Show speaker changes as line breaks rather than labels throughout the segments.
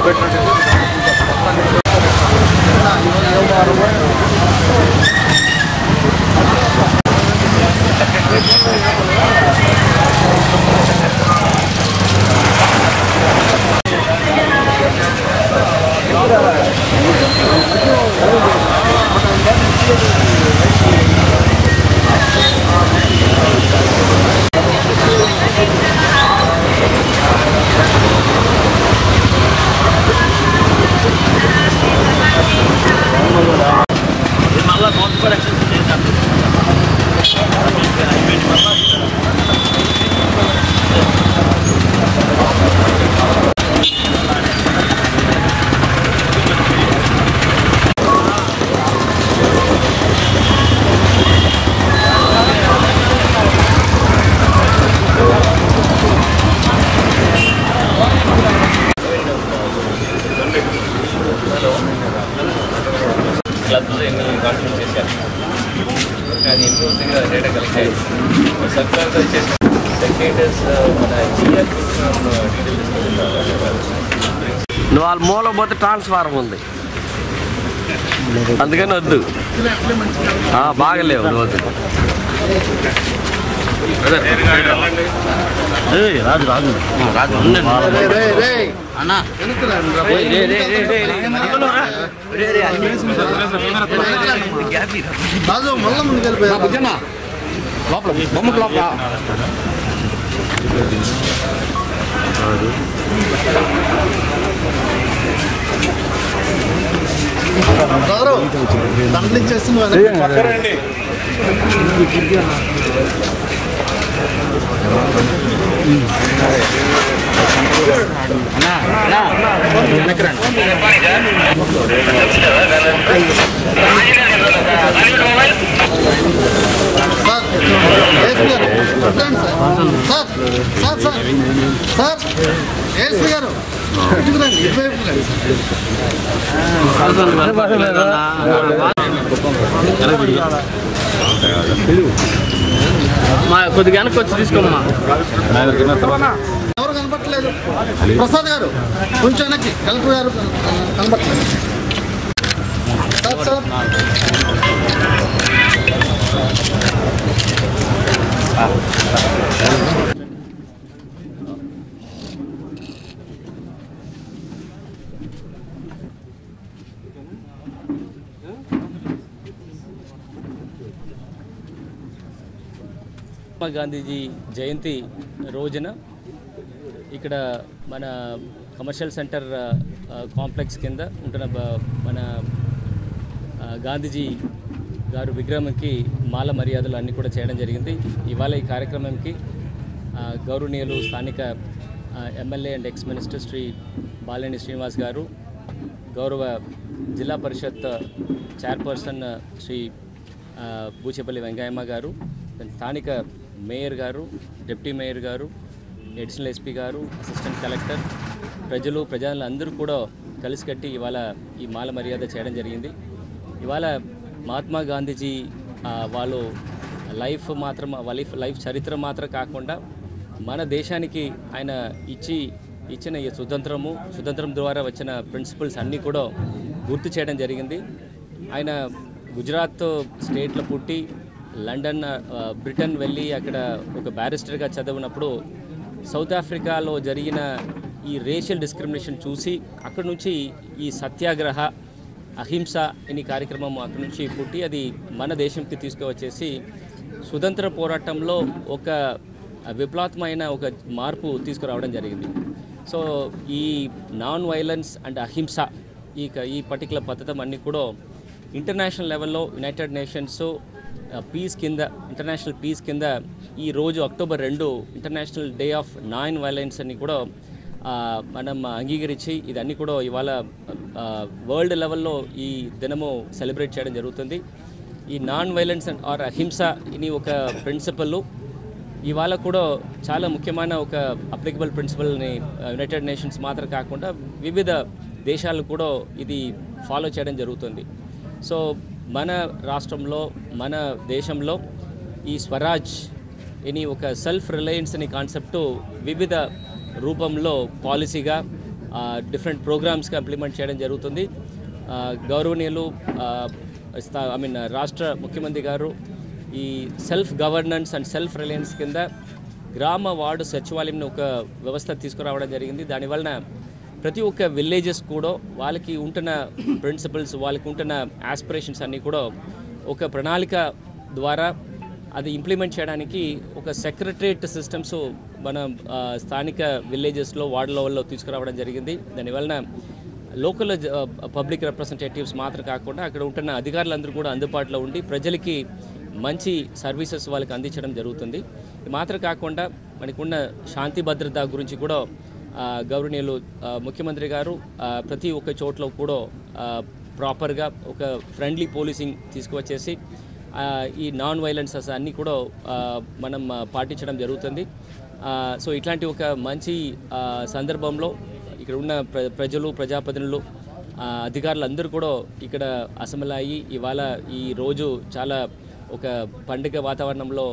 మళ్ళీ note corrections చేశాను అయిపోయింది మళ్ళీ క్లబ్స్ ఎన్ని కాన్ఫరెన్స్ చేశారు అది ఎన్నో దగ్గర డేటా కలెక్ట్ అయ్యింది సర్కార్ వచ్చేసి సెక్రటరీస్ మన జిఎల్
నువ్వు వాళ్ళ మూల పోతే ట్రాన్స్ఫార్మర్ ఉంది అందుకని వద్దు ఆ, బాగలేవు నువ్వు వద్దు
రాజు రాజు రాజు అన్నా లోపల బొమ్మకు లోపల
సార్ సార్ సార్ ఏఎస్పీ గారు ఇటుకు రండి ఇటువైపు రండి
మా కొద్దిగా వెనక్కి వచ్చి తీసుకోమ్మా
ఎవరు కనపట్లేదు ప్రసాద్ గారు కొంచెం వెనక్కి కలెక్టర్ గారు కనపట్లేదు సార్ సార్
మహాత్మా గాంధీజీ జయంతి రోజున ఇక్కడ మన కమర్షియల్ సెంటర్ ఆ, కాంప్లెక్స్ కింద ఉంటున్న బ- మన ఆ, గాంధీజీ గారు విగ్రహంకి మాల మర్యాదలు అన్నీ కూడా చేయడం జరిగింది ఇవాళ ఈ కార్యక్రమంకి ఆ, గౌరవనీయులు స్థానిక ఆ, MLA and ex minister Shri Balineni Srinivas గారు గౌరవ జిల్లా పరిషత్ చైర్పర్సన్ శ్రీ ఆ, బూచేపల్లి వెంకయ్యమ్మ గారు దాని స్థానిక మేయర్ గారు డిప్యూటీ మేయర్ గారు అడిషనల్ ఎస్పీ గారు అసిస్టెంట్ కలెక్టర్ ప్రజలు ప్రజలు అందరూ కూడా కలిసికట్టి ఇవాళ ఈ మాల మర్యాద చేయడం జరిగింది ఇవాళ మహాత్మా గాంధీజీ ఆ, వాళ్ళు లైఫ్ మాత్రం లైఫ్ లైఫ్ చరిత్ర మాత్రం కాకుండా మన దేశానికి ఆయన ఇచ్చి ఇచ్చిన ఈ స్వతంత్రము స్వతంత్రం ద్వారా వచ్చిన ప్రిన్సిపల్స్ అన్నీ కూడా గుర్తు చేయడం జరిగింది ఆయన గుజరాత్ స్టేట్లో పుట్టి లండన్ ఆ, బ్రిటన్ వెళ్ళి అక్కడ ఒక బ్యారిస్టర్గా చదివినప్పుడు సౌత్ ఆఫ్రికాలో జరిగిన ఈ రేషియల్ డిస్క్రిమినేషన్ చూసి అక్కడ నుంచి ఈ సత్యాగ్రహ అహింస అనే కార్యక్రమం అక్కడి నుంచి పుట్టి అది మన దేశంకి తీసుకువచ్చేసి స్వతంత్ర పోరాటంలో ఒక విప్లవాత్మైన ఒక మార్పు తీసుకురావడం జరిగింది సో ఈ నాన్ వైలెన్స్ అండ్ అహింస ఈ క- ఈ పర్టికులర్ పద్ధతి అన్నీ కూడా ఇంటర్నేషనల్ లెవెల్లో యునైటెడ్ నేషన్స్ పీస్ కింద ఇంటర్నేషనల్ పీస్ కింద ఈ రోజు అక్టోబర్ రెండు international day of non violence అని కూడా ఆ, మనం అంగీకరించి ఇదన్నీ కూడా ఇవాళ వరల్డ్ లెవెల్లో ఈ దినము సెలబ్రేట్ చేయడం జరుగుతుంది ఈ నాన్ వైలెన్స్ అండ్ ఆర్ అహింస ఇది ఒక ప్రిన్సిపల్ ఇవాళ కూడా చాలా ముఖ్యమైన ఒక అప్లికబుల్ ప్రిన్సిపల్ని యునైటెడ్ నేషన్స్ మాత్రం కాకుండా వివిధ దేశాలు కూడా ఇది ఫాలో చేయడం జరుగుతుంది సో మన రాష్ట్రంలో మన దేశంలో ఈ స్వరాజ్ ఇని ఒక సెల్ఫ్ రిలయన్స్ అనే కాన్సెప్టు వివిధ రూపంలో పాలసీగా డిఫరెంట్ ప్రోగ్రామ్స్గా ఇంప్లిమెంట్ చేయడం జరుగుతుంది ఆ, గౌరవనీయులు ఐ మీన్ రాష్ట్ర ముఖ్యమంత్రి గారు ఈ self governance and self reliance కింద గ్రామ వార్డు సచివాలయంని ఒక వ్యవస్థ తీసుకురావడం జరిగింది దానివలన ప్రతి ఒక్క విలేజెస్ కూడా వాళ్ళకి ఉంటున్న ప్రిన్సిపల్స్ వాళ్ళకి ఉంటున్న ఆస్పిరేషన్స్ అన్నీ కూడా ఒక ప్రణాళిక ద్వారా అది ఇంప్లిమెంట్ చేయడానికి ఒక సెక్రటరేట్ సిస్టమ్స్ మన ఆ, స్థానిక విలేజెస్లో వార్డు లెవెల్లో తీసుకురావడం జరిగింది దానివలన లోకల్ పబ్లిక్ రిప్రజెంటేటివ్స్ మాత్రం కాకుండా అక్కడ ఉంటున్న అధికారులందరూ కూడా అందుబాటులో ఉండి ప్రజలకి మంచి సర్వీసెస్ వాళ్ళకి అందించడం జరుగుతుంది ఇది మాత్రం కాకుండా మనకున్న శాంతి భద్రత గురించి కూడా ఆ, గౌరవనీయులు ఆ, ముఖ్యమంత్రి గారు ఆ, ప్రతి ఒక్క చోట్ల కూడా ఆ, ప్రాపర్గా ఒక ఫ్రెండ్లీ పోలీసింగ్ తీసుకువచ్చేసి ఆ, ఈ నాన్ వైలెన్సెస్ అన్నీ కూడా ఆ, మనం ఆ, పాటించడం జరుగుతుంది ఆ, సో ఇట్లాంటి ఒక మంచి ఆ, సందర్భంలో ఇక్కడ ఉన్న ప్ర ప్రజలు ప్రజాప్రతినిధులు ఆ, అధికారులు అందరూ కూడా ఇక్కడ అసెంబ్లీ అయ్యి ఇవాళ ఈ రోజు చాలా ఒక పండుగ వాతావరణంలో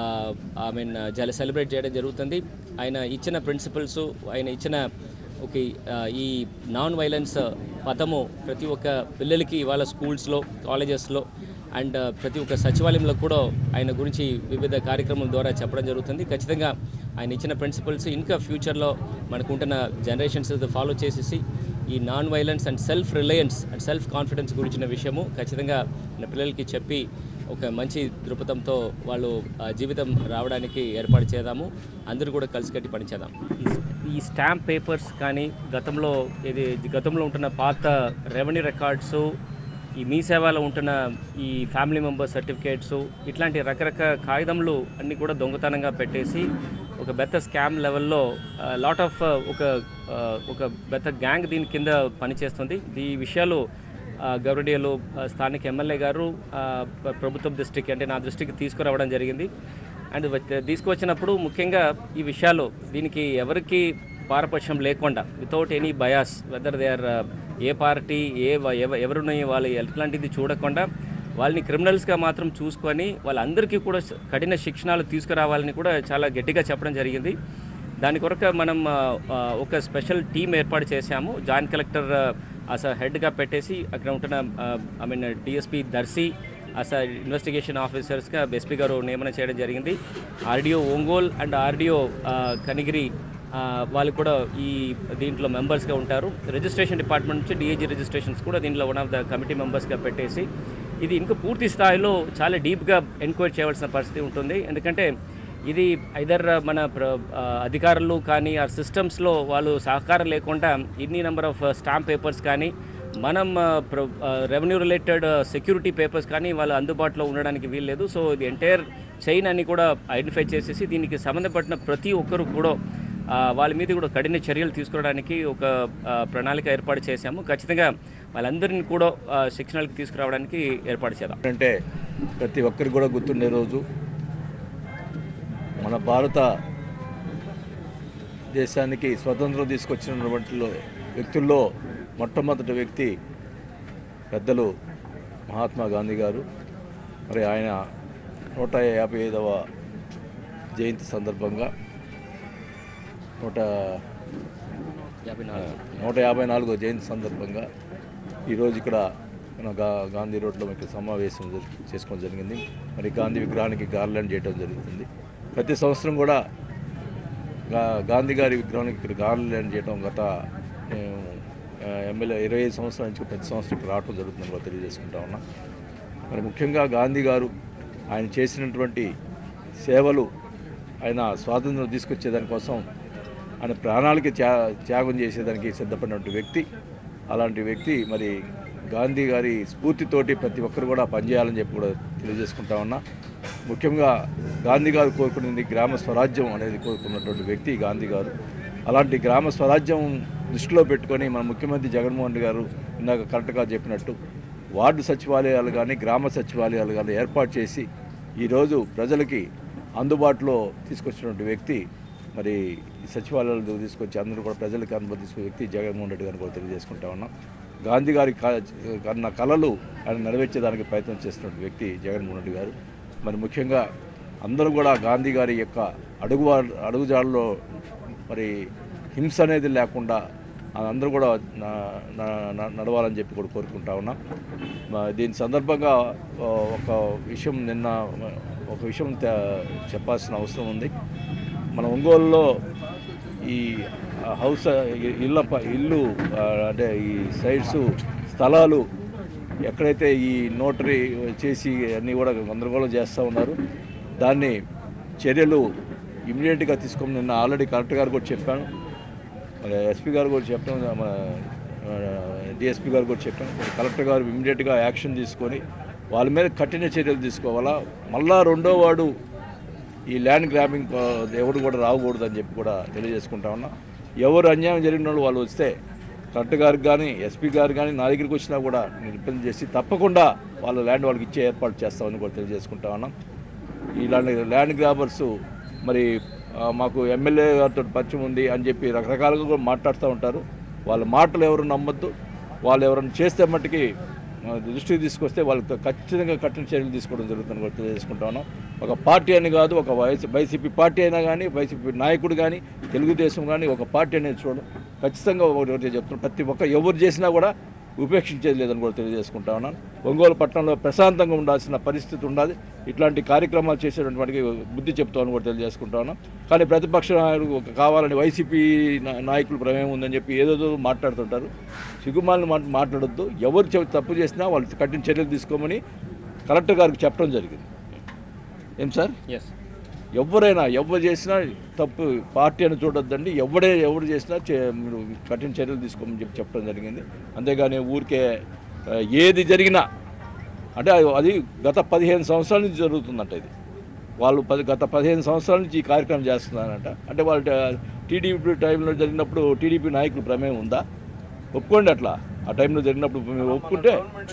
ఐ మీన్ జల సెలబ్రేట్ చేయడం జరుగుతుంది ఆయన ఇచ్చిన ప్రిన్సిపల్స్ ఆయన ఇచ్చిన ఒక ఆ, ఈ నాన్ వైలెన్స్ పదము ప్రతి ఒక్క పిల్లలకి ఇవాళ స్కూల్స్లో కాలేజెస్లో అండ్ ప్రతి ఒక్క సచివాలయంలో కూడా ఆయన గురించి వివిధ కార్యక్రమాల ద్వారా చెప్పడం జరుగుతుంది ఖచ్చితంగా ఆయన ఇచ్చిన ప్రిన్సిపల్స్ ఇంకా ఫ్యూచర్లో మనకు ఉంటున్న జనరేషన్స్ ఫాలో చేసేసి ఈ non violence and self reliance and self confidence గురించిన విషయము ఖచ్చితంగా మన పిల్లలకి చెప్పి ఒక మంచి దృక్పథంతో వాళ్ళు ఆ, జీవితం రావడానికి ఏర్పాటు చేద్దాము అందరూ కూడా కలిసికట్టి పనిచేద్దాం ఈ- ఈ స్టాంప్ పేపర్స్ కానీ గతంలో ఇది గతంలో ఉంటున్న పాత రెవెన్యూ రికార్డ్స్ ఈ మీ సేవలో ఉంటున్న ఈ ఫ్యామిలీ మెంబర్ సర్టిఫికేట్స్ ఇట్లాంటి రకరకాల కాగితములు అన్నీ కూడా దొంగతనంగా పెట్టేసి ఒక బెత్త స్కామ్ లెవెల్లో లాట్ ఆఫ్ ఒక ఆ, ఒక బెత్త గ్యాంగ్ దీని కింద పనిచేస్తుంది ఈ విషయాలు ఆ, గౌరవనీయులు ఆ, స్థానిక ఎమ్మెల్యే గారు ఆ, ప్ర- ప్రభుత్వం దృష్టికి అంటే నా దృష్టికి తీసుకురావడం జరిగింది అండ్ వచ్చ- తీసుకువచ్చినప్పుడు ముఖ్యంగా ఈ విషయాలు దీనికి ఎవరికి పారపక్షం లేకుండా without any bias whether they are a party ఏ వ- ఎవ- ఎవరున్నాయి వాళ్ళు ఎట్లాంటిది చూడకుండా వాళ్ళని క్రిమినల్స్గా మాత్రం చూసుకొని వాళ్ళందరికీ కూడా స- కఠిన శిక్షణలు తీసుకురావాలని కూడా చాలా గట్టిగా చెప్పడం జరిగింది దాని కొరకు మనం ఆ, ఆ, ఒక స్పెషల్ టీం ఏర్పాటు చేశాము జాయింట్ కలెక్టర్ అస హెడ్గా పెట్టేసి అక్కడ ఉంటున్న ఐ మీన్ డిఎస్పి దర్శి అస ఇన్వెస్టిగేషన్ ఆఫీసర్స్గా ఎస్పీ గారు నియమనం చేయడం జరిగింది RDO Ongole and RDO Kanigiri ఆ, వాళ్ళు కూడా ఈ దీంట్లో మెంబర్స్గా ఉంటారు రిజిస్ట్రేషన్ డిపార్ట్మెంట్ నుంచి డిఏజీ రిజిస్ట్రేషన్స్ కూడా దీంట్లో వన్ ఆఫ్ ద కమిటీ మెంబర్స్గా పెట్టేసి ఇది ఇంకా పూర్తి స్థాయిలో చాలా డీప్గా ఎంక్వైరీ చేయవలసిన పరిస్థితి ఉంటుంది ఎందుకంటే ఇది ఐదర్ మన ప్ర- ఆ, అధికారులు కానీ ఆ సిస్టమ్స్లో వాళ్ళు సహకారం లేకుండా ఇన్ని నెంబర్ ఆఫ్ స్టాంప్ పేపర్స్ కానీ మనం రెవెన్యూ రిలేటెడ్ సెక్యూరిటీ పేపర్స్ కానీ వాళ్ళు అందుబాటులో ఉండడానికి వీల్లేదు సో ఇది ఎంటైర్ చైన్ అని కూడా ఐడెంటిఫై చేసేసి దీనికి సంబంధపడిన ప్రతి ఒక్కరు కూడా ఆ, వాళ్ళ మీద కూడా కఠిన చర్యలు తీసుకోవడానికి ఒక ఆ, ప్రణాళిక ఏర్పాటు చేశాము ఖచ్చితంగా వాళ్ళందరినీ కూడా ఆ, శిక్షణలకు తీసుకురావడానికి ఏర్పాటు చేద్దాం
అంటే ప్రతి ఒక్కరికి కూడా గుర్తుండే రోజు మన భారత దేశానికి స్వతంత్రం తీసుకొచ్చినటువంటి వ్యక్తుల్లో మొట్టమొదటి వ్యక్తి పెద్దలు మహాత్మా గాంధీ గారు మరి ఆయన నూట యాభై ఐదవ జయంతి సందర్భంగా నూట
యాభై నాలుగు
నూట యాభై నాలుగో జయంతి సందర్భంగా ఈరోజు ఇక్కడ మన గా గాంధీ రోడ్లో మీకు సమావేశం జరి- చేసుకోవడం జరిగింది మరి గాంధీ విగ్రహానికి గార్లాండ్ చేయడం జరుగుతుంది ప్రతి సంవత్సరం కూడా గా గాంధీ గారి విగ్రహానికి ఇక్కడ గార్లాండ్ చేయడం గత నేను, ఆ, ఎమ్మెల్యే ఇరవై ఐదు సంవత్సరాల నుంచి ప్రతి సంవత్సరం ఇక్కడ రావడం జరుగుతుందని కూడా తెలియజేసుకుంటా ఉన్నా మరి ముఖ్యంగా గాంధీ గారు ఆయన చేసినటువంటి సేవలు ఆయన స్వాతంత్రం తీసుకొచ్చేదానికోసం ఆయన ప్రాణాలకి త్యా త్యాగం చేసేదానికి సిద్ధపడినటువంటి వ్యక్తి అలాంటి వ్యక్తి మరి గాంధీ గారి స్ఫూర్తితోటి ప్రతి ఒక్కరు కూడా పనిచేయాలని చెప్పి కూడా తెలియజేసుకుంటా ఉన్నా ముఖ్యంగా గాంధీ గారు కోరుకునేది గ్రామ స్వరాజ్యం అనేది కోరుకున్నటువంటి వ్యక్తి గాంధీ గారు అలాంటి గ్రామ స్వరాజ్యం దృష్టిలో పెట్టుకొని మన ముఖ్యమంత్రి జగన్మోహన్ రెడ్డి గారు ఇందాక కరెక్ట్గా చెప్పినట్టు వార్డు సచివాలయాలు కానీ గ్రామ సచివాలయాలు కానీ ఏర్పాటు చేసి ఈరోజు ప్రజలకి అందుబాటులో తీసుకొచ్చినటువంటి వ్యక్తి మరి ఈ సచివాలయాలు తీసుకొచ్చి అందరూ కూడా ప్రజలకు అనుమతి తీసుకునే వ్యక్తి జగన్మోహన్ రెడ్డి గారిని కూడా తెలియజేసుకుంటా ఉన్నాం గాంధీ గారి క- కన్న కళలు ఆయన నెరవేర్చేదానికి ప్రయత్నం చేస్తున్న వ్యక్తి జగన్మోహన్ రెడ్డి గారు మరి ముఖ్యంగా అందరూ కూడా గాంధీ గారి యొక్క అడుగు అడుగుజాడలో మరి హింస అనేది లేకుండా అందరూ కూడా నా- నా- నా- నడవాలని చెప్పి కూడా కోరుకుంటా ఉన్నాం మా- దీని సందర్భంగా ఆ, ఒక విషయం నిన్న ఒక విషయం తె- చెప్పాల్సిన అవసరం ఉంది మన ఒంగోలులో ఈ హౌస్ ఇళ్ళ ప- ఇల్లు ఆ, అంటే ఈ సైడ్స్ స్థలాలు ఎక్కడైతే ఈ నోటరీ చేసి అన్నీ కూడా గందరగోళం చేస్తూ ఉన్నారు దాన్ని చర్యలు ఇమీడియట్గా తీసుకొని నిన్న ఆల్రెడీ కలెక్టర్ గారు కూడా చెప్పాను మరి ఎస్పీ గారు కూడా చెప్పాను మన డిఎస్పీ గారు కూడా చెప్పాను మరి కలెక్టర్ గారు ఇమీడియట్గా యాక్షన్ తీసుకొని వాళ్ళ మీద కఠిన చర్యలు తీసుకోవాలా మళ్ళా రెండో వాడు ఈ ల్యాండ్ గ్రాబింగ్ ఆ, ఎవరు కూడా రాకూడదు అని చెప్పి కూడా తెలియజేసుకుంటా ఉన్నా ఎవరు అన్యాయం జరిగిన వాళ్ళు వాళ్ళు వస్తే కలెక్టర్ గారికి కానీ ఎస్పీ గారు కానీ నా దగ్గరికి వచ్చినా కూడా నేను రిప్రజెంట్ చేసి తప్పకుండా వాళ్ళ ల్యాండ్ వాళ్ళకి ఇచ్చే ఏర్పాటు చేస్తామని కూడా తెలియజేసుకుంటా ఉన్నాం ఇలాంటి ల్యాండ్ గ్రాబర్స్ మరి ఆ, మాకు ఎమ్మెల్యే గారితో పరిచయం ఉంది అని చెప్పి రకరకాలుగా కూడా మాట్లాడుతూ ఉంటారు వాళ్ళ మాటలు ఎవరు నమ్మొద్దు వాళ్ళు ఎవరైనా చేస్తే మట్టుకి ఆ, దృష్టికి తీసుకొస్తే వాళ్ళకి ఖచ్చితంగా కఠిన చర్యలు తీసుకోవడం జరుగుతుందని కూడా తెలియజేసుకుంటా ఉన్నాం ఒక పార్టీ అని కాదు ఒక వైసీ వైసీపీ పార్టీ అయినా కానీ వైసీపీ నాయకుడు కానీ తెలుగుదేశం కానీ ఒక పార్టీ అనేది చూడడం ఖచ్చితంగా ఒకటి ఒకటి చెప్తున్నాం ప్రతి ఒక్క ఎవరు చేసినా కూడా ఉపేక్షించేది లేదని కూడా తెలియజేసుకుంటా ఉన్నాను ఒంగోలు పట్టణంలో ప్రశాంతంగా ఉండాల్సిన పరిస్థితి ఉండాలి ఇట్లాంటి కార్యక్రమాలు చేసేటువంటి వాటికి బుద్ధి చెప్తామని కూడా తెలియజేసుకుంటా ఉన్నాం కానీ ప్రతిపక్ష నాయకుడు ఒక కావాలని వైసీపీ నా- నాయకులు ప్రమేయం ఉందని చెప్పి ఏదేదో మాట్లాడుతుంటారు సిగ్గుమాలను మాట మాట్లాడొద్దు ఎవరు చె- తప్పు చేసినా వాళ్ళు కఠిన చర్యలు తీసుకోమని కలెక్టర్ గారికి చెప్పడం జరిగింది ఏం సార్
ఎస్
ఎవరైనా ఎవరు చేసినా తప్పు పార్టీ అని చూడొద్దండి ఎవడే ఎవరు చేసినా చే- మీరు కఠిన చర్యలు తీసుకోమని చెప్పి చెప్పడం జరిగింది అంతేగాని ఊరికే ఆ, ఏది జరిగినా అంటే అది- అది గత పదిహేను సంవత్సరాల నుంచి జరుగుతుందంట ఇది వాళ్ళు పది గత పదిహేను సంవత్సరాల నుంచి ఈ కార్యక్రమం చేస్తున్నారంట అంటే వాళ్ళు టీడీపీ టైంలో జరిగినప్పుడు టీడీపీ నాయకులు ప్రమేయం ఉందా ఒప్పుకోండి అట్లా ఆ టైంలో జరిగినప్పుడు మీరు ఒప్పుకుంటే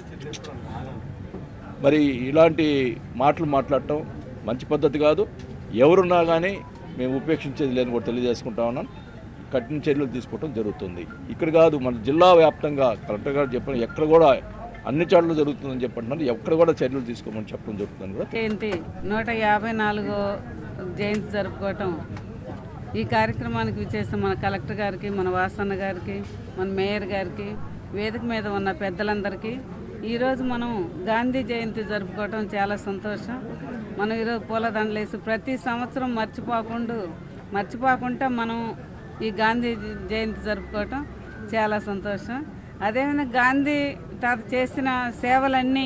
మరి ఇలాంటి మాటలు మాట్లాడటం మంచి పద్ధతి కాదు ఎవరున్నా కానీ మేము ఉపేక్షించేది లేని కూడా తెలియజేసుకుంటా ఉన్నాం కఠిన చర్యలు తీసుకోవడం జరుగుతుంది ఇక్కడ కాదు మన జిల్లా వ్యాప్తంగా కలెక్టర్ గారు చెప్పిన ఎక్కడ కూడా అన్ని చోట్ల జరుగుతుందని చెప్పంటున్నారు ఎక్కడ కూడా చర్యలు తీసుకోమని చెప్పడం జరుగుతుందని కూడా
జయంతి నూట యాభై నాలుగో జయంతి జరుపుకోవటం ఈ కార్యక్రమానికి విచ్చేసిన మన కలెక్టర్ గారికి మన వాసన్న గారికి మన మేయర్ గారికి వేదిక మీద ఉన్న పెద్దలందరికీ ఈరోజు మనం గాంధీ జయంతి జరుపుకోవటం చాలా సంతోషం మనం ఈరోజు పూలదండలు వేసి ప్రతి సంవత్సరం మర్చిపోకుండా మర్చిపోకుండా మనం ఈ గాంధీ జయంతి జరుపుకోవటం చాలా సంతోషం అదేవిధంగా గాంధీ తాత చేసిన సేవలన్నీ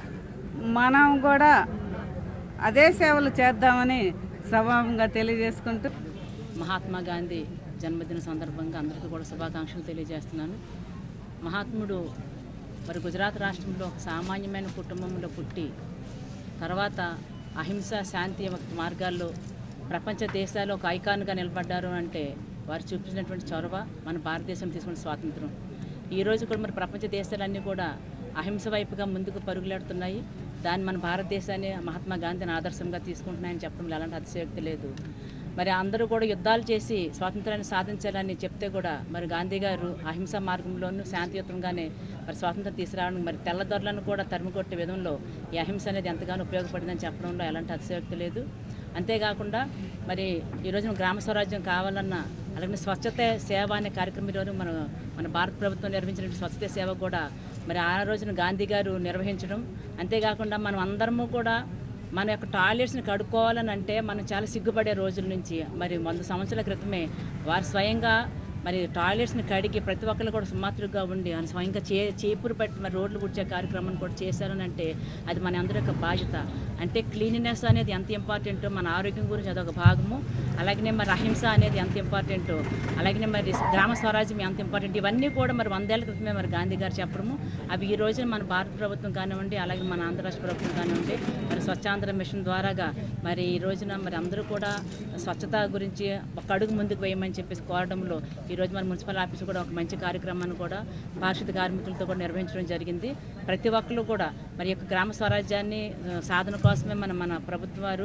మనం కూడా అదే సేవలు చేద్దామని సభాముగా తెలియజేసుకుంటూ
మహాత్మా గాంధీ జన్మదిన సందర్భంగా అందరికీ కూడా శుభాకాంక్షలు తెలియజేస్తున్నాను మహాత్ముడు మరి గుజరాత్ రాష్ట్రంలో ఒక సామాన్యమైన కుటుంబంలో పుట్టి తర్వాత అహింస శాంతి మార్గాల్లో ప్రపంచ దేశాల్లో ఒక ఐకాన్గా నిలబడ్డారు అంటే వారు చూపించినటువంటి చొరవ మన భారతదేశం తీసుకున్న స్వాతంత్రం ఈ రోజు కూడా మరి ప్రపంచ దేశాలన్నీ కూడా అహింస వైపుగా ముందుకు పరుగులెడుతున్నాయి దాన్ని మన భారతదేశాన్ని మహాత్మా గాంధీని ఆదర్శంగా తీసుకుంటున్నాయని చెప్పడంలో ఎలాంటి అతిశయోక్తి లేదు మరి అందరూ కూడా యుద్ధాలు చేసి స్వాతంత్రాన్ని సాధించాలని చెప్తే కూడా మరి గాంధీ గారు అహింస మార్గంలోనూ శాంతియుతంగానే మరి స్వాతంత్రం తీసుకురావడం మరి తెల్లదొరలను కూడా తరిమికొట్టే విధంలో ఈ అహింస అనేది ఎంతగానో ఉపయోగపడిందని చెప్పడంలో ఎలాంటి అతిశయోక్తి లేదు అంతేకాకుండా మరి ఈ రోజున గ్రామ స్వరాజ్యం కావాలన్నా అలాగే స్వచ్ఛత సేవ అనే కార్యక్రమం ఈరోజు మన మన భారత ప్రభుత్వం నిర్వహించిన స్వచ్ఛత సేవ కూడా మరి ఆ రోజున గాంధీ గారు నిర్వహించడం అంతేకాకుండా మనం అందరము కూడా మన యొక్క టాయిలెట్స్ని కడుక్కోవాలని అంటే మనం చాలా సిగ్గుపడే రోజుల నుంచి మరి వంద సంవత్సరాల క్రితమే వారు స్వయంగా మరి టాయిలెట్స్ని కడిగి ప్రతి ఒక్కరు కూడా సుమాత్రుగా ఉండి ఆయన స్వయంగా చే చీపురు పెట్టి మరి రోడ్లు గుడ్చే కార్యక్రమాన్ని కూడా చేశారని అంటే అది మన అందరి యొక్క బాధ్యత అంటే క్లీనినెస్ అనేది ఎంత ఇంపార్టెంటో మన ఆరోగ్యం గురించి అదొక భాగము అలాగనే మరి అహింస అనేది ఎంత ఇంపార్టెంటో అలాగనే మరి గ్రామ స్వరాజ్యం ఎంత ఇంపార్టెంట్ ఇవన్నీ కూడా మరి వందేళ్ల క్రితమే మరి గాంధీ గారు చెప్పడము అవి ఈ రోజున మన భారత ప్రభుత్వం కానివ్వండి అలాగే మన ఆంధ్ర రాష్ట్ర ప్రభుత్వం కానివ్వండి మరి స్వచ్ఛాంధ్ర మిషన్ ద్వారాగా మరి ఈ రోజున మరి అందరూ కూడా స్వచ్ఛత గురించి ఒక అడుగు ముందుకు వేయమని చెప్పేసి కోరడంలో ఈరోజు మన మున్సిపల్ ఆఫీస్ కూడా ఒక మంచి కార్యక్రమాన్ని కూడా పారిశుద్ధ కార్మికులతో కూడా నిర్వహించడం జరిగింది ప్రతి ఒక్కరు కూడా మరి యొక్క గ్రామ స్వరాజ్యాన్ని ఆ, సాధన కోసమే మన మన ప్రభుత్వం వారు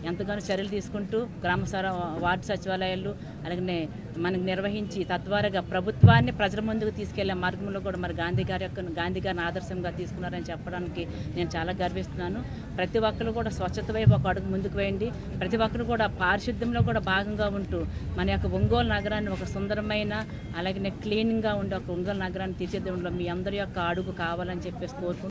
ఎంతగానో చర్యలు తీసుకుంటూ గ్రామ సర వార్డు సచివాలయాలు అలాగే మనకు నిర్వహించి తద్వారాగా ప్రభుత్వాన్ని ప్రజల ముందుకు తీసుకెళ్లే మార్గంలో కూడా మరి గాంధీ గారి యొక్క గాంధీ గారిని ఆదర్శంగా తీసుకున్నారని చెప్పడానికి నేను చాలా గర్విస్తున్నాను ప్రతి ఒక్కరు కూడా స్వచ్ఛత వైపు ఒక అడుగు ముందుకు వేయండి ప్రతి ఒక్కరు కూడా పారిశుద్ధ్యంలో కూడా భాగంగా ఉంటూ మన యొక్క ఒంగోలు నగరాన్ని ఒక సుందరమైన అలాగే క్లీన్గా ఉండే ఒక ఒంగోలు నగరాన్ని తీర్చిదిద్దడంలో మీ అందరి యొక్క అడుగు కావాలని చెప్పేసి కోరుకుంటున్నాను